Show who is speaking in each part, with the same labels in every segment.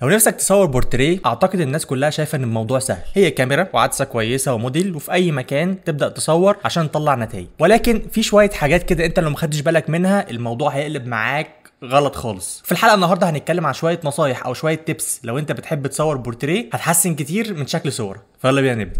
Speaker 1: لو نفسك تصور بورتريه اعتقد الناس كلها شايفه ان الموضوع سهل هي كاميرا وعدسه كويسه وموديل وفي اي مكان تبدا تصور عشان تطلع نتائج ولكن في شويه حاجات كده انت لو ما خدتش بالك منها الموضوع هيقلب معاك غلط خالص في الحلقه النهارده هنتكلم عن شويه نصايح او شويه تيبس لو انت بتحب تصور بورتريه هتحسن كتير من شكل صورك فيلا بينا نبدا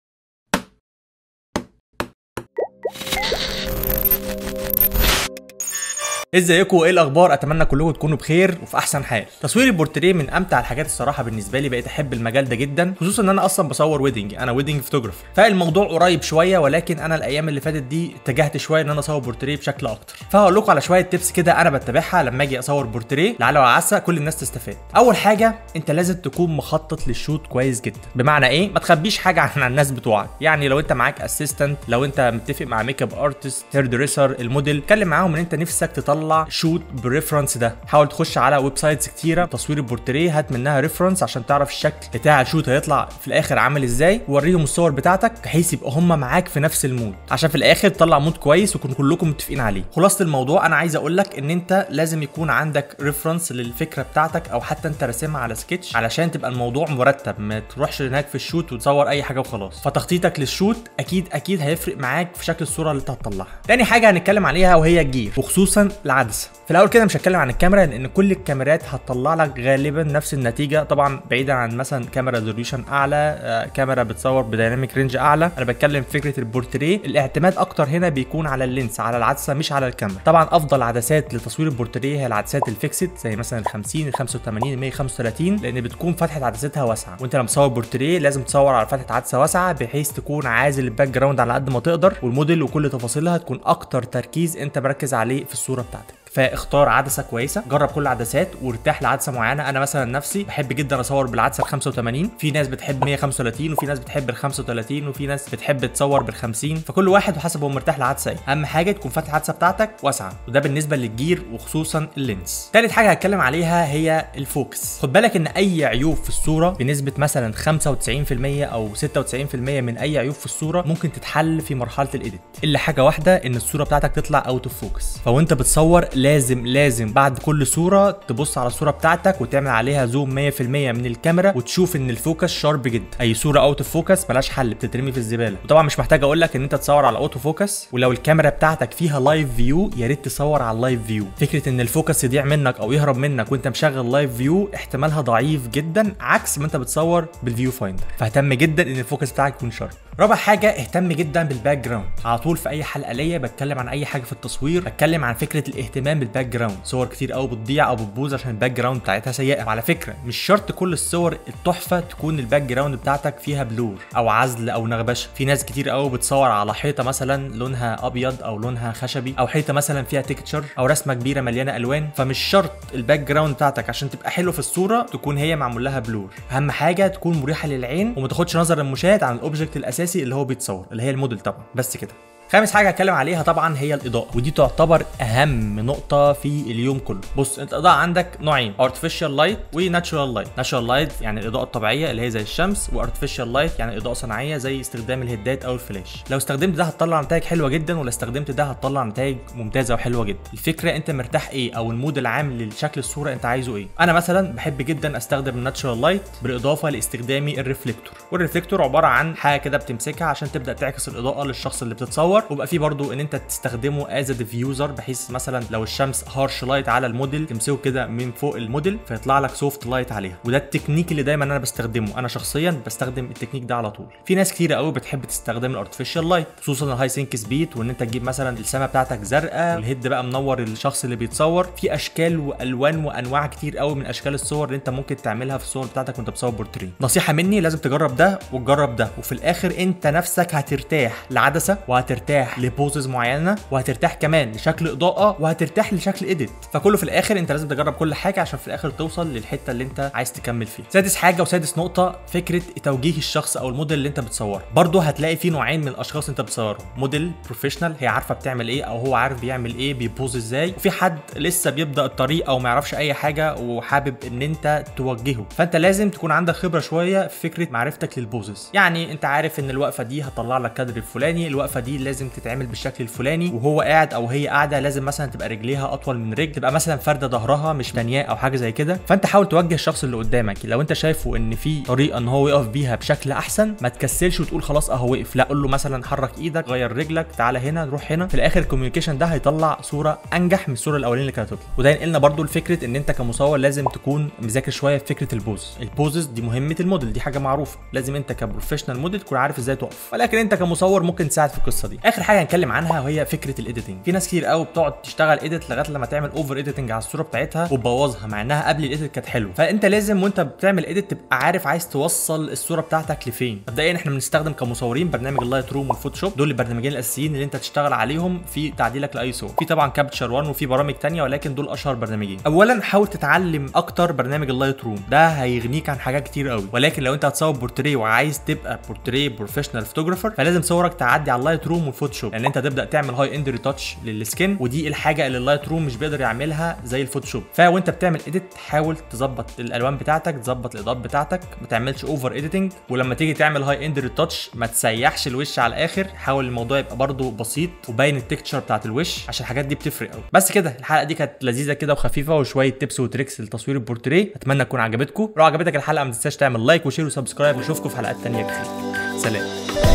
Speaker 1: ازيكم وايه الاخبار اتمنى كلكم تكونوا بخير وفي احسن حال تصوير البورتريه من امتع الحاجات الصراحه بالنسبه لي بقيت احب المجال ده جدا خصوصا ان انا اصلا بصور ويدنج انا ويدنج فوتوغرافر فالموضوع قريب شويه ولكن انا الايام اللي فاتت دي اتجهت شويه ان انا اصور بورتريه بشكل اكتر فهقول لكم على شويه تيبس كده انا بتبعها لما اجي اصور بورتريه لعل وعسى كل الناس تستفاد اول حاجه انت لازم تكون مخطط للشوت كويس جدا بمعنى ايه ما تخبيش حاجه عن الناس بتوعك يعني لو انت معاك اسيستنت لو انت متفق مع ميك اب ارتست هير دريسر الموديل اتكلم معاهم ان انت نفسك تطلع شوت بالريفرنس ده حاول تخش على ويب سايتس كتيره تصوير البورتريه هات منها ريفرنس عشان تعرف الشكل بتاع الشوت هيطلع في الاخر عامل ازاي ووريهم الصور بتاعتك بحيث يبقى هم معاك في نفس المود عشان في الاخر تطلع مود كويس ويكون كلكم متفقين عليه خلاصه الموضوع انا عايز اقول لك ان انت لازم يكون عندك ريفرنس للفكره بتاعتك او حتى انت راسمها على سكتش علشان تبقى الموضوع مرتب ما تروحش هناك في الشوت وتصور اي حاجه وخلاص فتخطيطك للشوت اكيد اكيد هيفرق معاك في شكل الصوره اللي انت هتطلعها تاني حاجه هنتكلم عليها وهي الجير وخصوصا العدسه في الاول كده مش هتكلم عن الكاميرا لان كل الكاميرات هتطلع لك غالبا نفس النتيجه طبعا بعيدا عن مثلا كاميرا ريزوليوشن اعلى آه، كاميرا بتصور بديناميك رينج اعلى انا بتكلم في فكره البورتريه الاعتماد اكتر هنا بيكون على اللينس على العدسه مش على الكاميرا طبعا افضل عدسات لتصوير البورتريه هي العدسات الفيكسد زي مثلا ال 50 ال 85 ال 135 لان بتكون فتحه عدستها واسعه وانت لما تصور بورتريه لازم تصور على فتحه عدسه واسعه بحيث تكون عازل الباك جراوند على قد ما تقدر والموديل وكل تفاصيلها تكون اكتر تركيز انت مركز عليه في الصوره بتاعتك فاختار عدسه كويسه جرب كل العدسات وارتاح لعدسه معينه انا مثلا نفسي بحب جدا اصور بالعدسه ال 85 في ناس بتحب 135 وفي ناس بتحب ال 35 وفي ناس بتحب تصور بال 50 فكل واحد وحسب هو مرتاح لعدسه ايه اهم حاجه تكون فتحه العدسه بتاعتك واسعه وده بالنسبه للجير وخصوصا اللينس تالت حاجه هتكلم عليها هي الفوكس خد بالك ان اي عيوب في الصوره بنسبه مثلا 95% او 96% من اي عيوب في الصوره ممكن تتحل في مرحله الايديت الا حاجه واحده ان الصوره بتاعتك تطلع اوت اوف فوكس فوانت بتصور لازم لازم بعد كل صوره تبص على الصوره بتاعتك وتعمل عليها زوم 100% من الكاميرا وتشوف ان الفوكس شارب جدا اي صوره اوت اوف فوكس ملهاش حل بتترمي في الزباله وطبعا مش محتاج اقول لك ان انت تصور على اوتو فوكس ولو الكاميرا بتاعتك فيها لايف فيو يا ريت تصور على اللايف فيو فكره ان الفوكس يضيع منك او يهرب منك وانت مشغل لايف فيو احتمالها ضعيف جدا عكس ما انت بتصور بالفيو فايندر فاهتم جدا ان الفوكس بتاعك يكون شارب رابع حاجه اهتم جدا بالباك جراوند على طول في اي حلقه ليا بتكلم عن اي حاجه في التصوير بتكلم عن فكره الاهتمام بالباك جراوند صور كتير قوي بتضيع او بتبوظ عشان الباك جراوند بتاعتها سيئه وعلى فكره مش شرط كل الصور التحفه تكون الباك جراوند بتاعتك فيها بلور او عزل او نغبشه في ناس كتير قوي بتصور على حيطه مثلا لونها ابيض او لونها خشبي او حيطه مثلا فيها تكتشر او رسمه كبيره مليانه الوان فمش شرط الباك جراوند بتاعتك عشان تبقى حلو في الصوره تكون هي معمول لها بلور اهم حاجه تكون مريحه للعين وما تاخدش نظر المشاهد عن الاوبجكت الاساسي اللي هو بيتصور اللي هي الموديل طبعا بس كده خامس حاجه هتكلم عليها طبعا هي الاضاءه ودي تعتبر اهم نقطه في اليوم كله بص انت الاضاءه عندك نوعين artificial light وناتشورال لايت ناتشورال لايت يعني الاضاءه الطبيعيه اللي هي زي الشمس وارتفيشال لايت يعني اضاءه صناعيه زي استخدام الهدات او الفلاش لو استخدمت ده هتطلع نتائج حلوه جدا ولو استخدمت ده هتطلع نتائج ممتازه وحلوه جدا الفكره انت مرتاح ايه او المود العام لشكل الصوره انت عايزه ايه انا مثلا بحب جدا استخدم الناتشورال لايت بالاضافه لاستخدامي الريفليكتور والريفليكتور عباره عن حاجه كده بتمسكها عشان تبدا تعكس الاضاءه للشخص اللي بتتصور ويبقى فيه برضو ان انت تستخدمه از ديفيوزر بحيث مثلا لو الشمس هارش لايت على الموديل تمسكه كده من فوق الموديل فيطلع لك سوفت لايت عليها وده التكنيك اللي دايما انا بستخدمه انا شخصيا بستخدم التكنيك ده على طول في ناس كتير قوي بتحب تستخدم الارتفيشال لايت خصوصا الهاي سينك سبيد وان انت تجيب مثلا السما بتاعتك زرقاء والهيد بقى منور الشخص اللي بيتصور في اشكال والوان وانواع كتير قوي من اشكال الصور اللي انت ممكن تعملها في الصور بتاعتك وانت بتصور بورتريه نصيحه مني لازم تجرب ده وتجرب ده وفي الاخر انت نفسك هترتاح لعدسه وهترتاح لبوزز معينه وهترتاح كمان لشكل اضاءه وهترتاح لشكل ايديت فكله في الاخر انت لازم تجرب كل حاجه عشان في الاخر توصل للحته اللي انت عايز تكمل فيها سادس حاجه وسادس نقطه فكره توجيه الشخص او الموديل اللي انت بتصوره برضه هتلاقي في نوعين من الاشخاص انت بتصورهم موديل بروفيشنال هي عارفه بتعمل ايه او هو عارف بيعمل ايه بيبوز ازاي وفي حد لسه بيبدا الطريق او ما يعرفش اي حاجه وحابب ان انت توجهه فانت لازم تكون عندك خبره شويه في فكره معرفتك للبوزز يعني انت عارف ان الوقفه دي هتطلع لك كادر الفلاني الوقفه دي لازم لازم تتعمل بالشكل الفلاني وهو قاعد او هي قاعده لازم مثلا تبقى رجليها اطول من رجل تبقى مثلا فارده ظهرها مش تانياه او حاجه زي كده فانت حاول توجه الشخص اللي قدامك لو انت شايفه ان في طريقه ان هو يقف بيها بشكل احسن ما تكسلش وتقول خلاص اهو وقف لا قول له مثلا حرك ايدك غير رجلك تعالى هنا نروح هنا في الاخر الكوميونيكيشن ده هيطلع صوره انجح من الصوره الاولانيه اللي كانت هتطلع وده ينقلنا برضو لفكره ان انت كمصور لازم تكون مذاكر شويه في فكره البوز البوزز دي مهمه الموديل دي حاجه معروفه لازم انت كبروفيشنال موديل تكون عارف ازاي تقف ولكن انت كمصور ممكن تساعد في القصه دي اخر حاجه هنتكلم عنها وهي فكره الايديتنج في ناس كتير قوي بتقعد تشتغل ايديت لغايه لما تعمل اوفر ايديتنج على الصوره بتاعتها وتبوظها مع انها قبل الايديت كانت حلوه فانت لازم وانت بتعمل ايديت تبقى عارف عايز توصل الصوره بتاعتك لفين مبدئيا احنا بنستخدم كمصورين برنامج اللايت روم والفوتوشوب دول البرنامجين الاساسيين اللي انت تشتغل عليهم في تعديلك لاي صور في طبعا كابتشر 1 وفي برامج تانية ولكن دول اشهر برنامجين اولا حاول تتعلم اكتر برنامج اللايت روم ده هيغنيك عن حاجات كتير قوي ولكن لو انت هتصور بورتريه وعايز تبقى بورتريه بروفيشنال فوتوجرافر فلازم صورك تعدي على اللايت روم والفوتوشوب لان انت تبدا تعمل هاي اند ريتاتش للسكين ودي الحاجه اللي اللايت روم مش بيقدر يعملها زي الفوتوشوب فوانت بتعمل اديت حاول تظبط الالوان بتاعتك تظبط الاضاءات بتاعتك ما تعملش اوفر اديتنج ولما تيجي تعمل هاي اند ريتاتش ما تسيحش الوش على الاخر حاول الموضوع يبقى برده بسيط وباين التكتشر بتاعت الوش عشان الحاجات دي بتفرق قوي بس كده الحلقه دي كانت لذيذه كده وخفيفه وشويه تيبس وتريكس لتصوير البورتريه اتمنى تكون عجبتكم لو عجبتك الحلقه ما تنساش تعمل لايك وشير وسبسكرايب واشوفكم في حلقات تانية كتير سلام